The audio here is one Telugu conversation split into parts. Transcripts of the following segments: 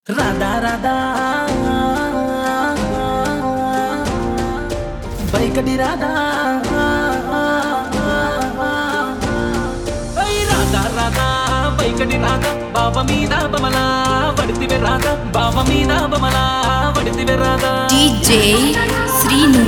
రాధా రాధా బైకటి రాధా ఓయ్ రాధా రాధా బైకటి రాధా బావ మీద బమలా పడితివే రాధా బావ మీద బమలా పడితివే రాధా DJ Srinu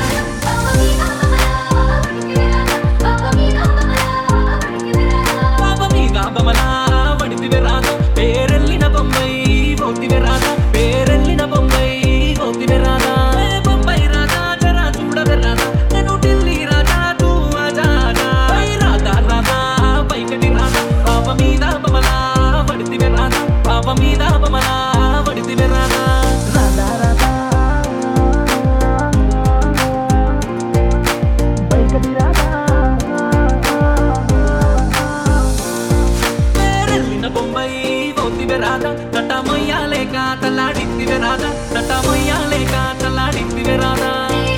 బావ మీద బమలా పడితివే రాధా పేరెల్లిన బొంబై పోతివే రాధా పేరెల్లిన బొంబై పోతివే రాధా ఏ బొంబై రాధా జరా చూడవే రాధా నేను ఢిల్లీ రాధా తూ ఆజానా ఓయ్ రాధా రాధా బైకటి రాధా బావ మీద బమలా పడితివే రాధా బావ మీద బమలా పడితివే రాధా రాధా రాధా బైకటి రాధా పేరెళ్ళిన బొంబై పోతివే రాధా నట మొయ్యాలేక తల్లాడిత్తివే రాధా నట మొయ్యాలేక తల్లాడిత్తివే రాధా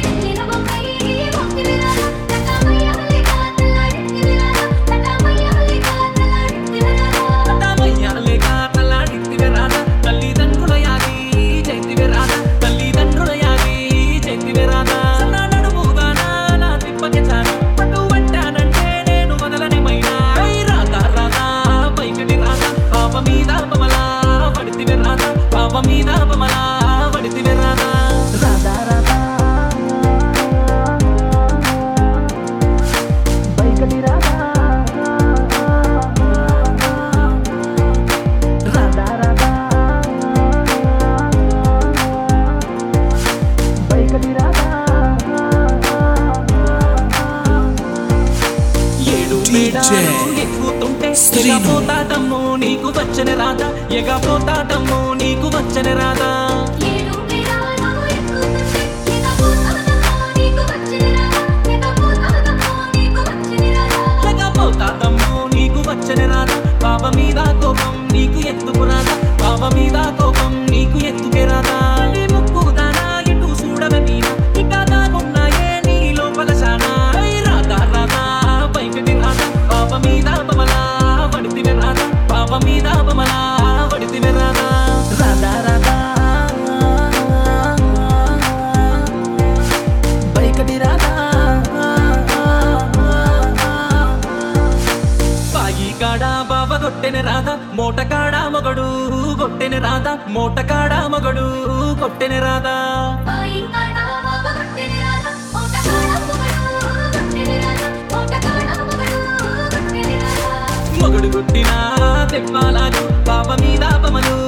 నట మొయ్యాలేక తల్లాడిత్తివే రాధా తల్లిదండ్రుల యాగి చైతివే రాధా తల్లిదండ్రుల యాగి చైతివే రాధా నా నడుముగానా నా తిప్పకే చాలు పట్టు పట్టానంటే నేను వదలని మైనా ఓయ్ రాధా రాధా పైకటి రాధా పాప మీద బమలా పడితివే రాధా పాప మీద బమలా పడితివే రాధా రాధా రాధా పైకటి రాధా రాధా రాధా పైకటి రాధా ఏడు మేడాలు ఎక్కుతుంటే ఎగపోతాటమ్ము నీకు వచ్చని రాదా ఎగపోతాటమ్ము నీకు వచ్చని రాదా ఎగపోతాటమ్ము నీకు వచ్చని రాదా బావ మీద కోపం నీకు ఎత్తుకు రాదా బావ మీద కోపం నీకు ఎత్తుకే రాదా నీ ముక్కు దానా ఇటు చూడవే మీనా ఇక దాగున్నాయే నీ లోపల శానా ఐ రాధా రాధా బైకటి రాధా బావ మీద బమలా పడితివే రాధా బావ మీద బమలా పడితివే రాధా రాధా రాధా బైకటి రాధా బాయి కాడ బావ కొట్టెన రాధా మోట కాడ మొగడు కొట్టెన రాధా మోట కాడ మొగడు కొట్టెన రాధా మొగడు కొట్టిన తెప్పాలాలు బావ మీద బమలు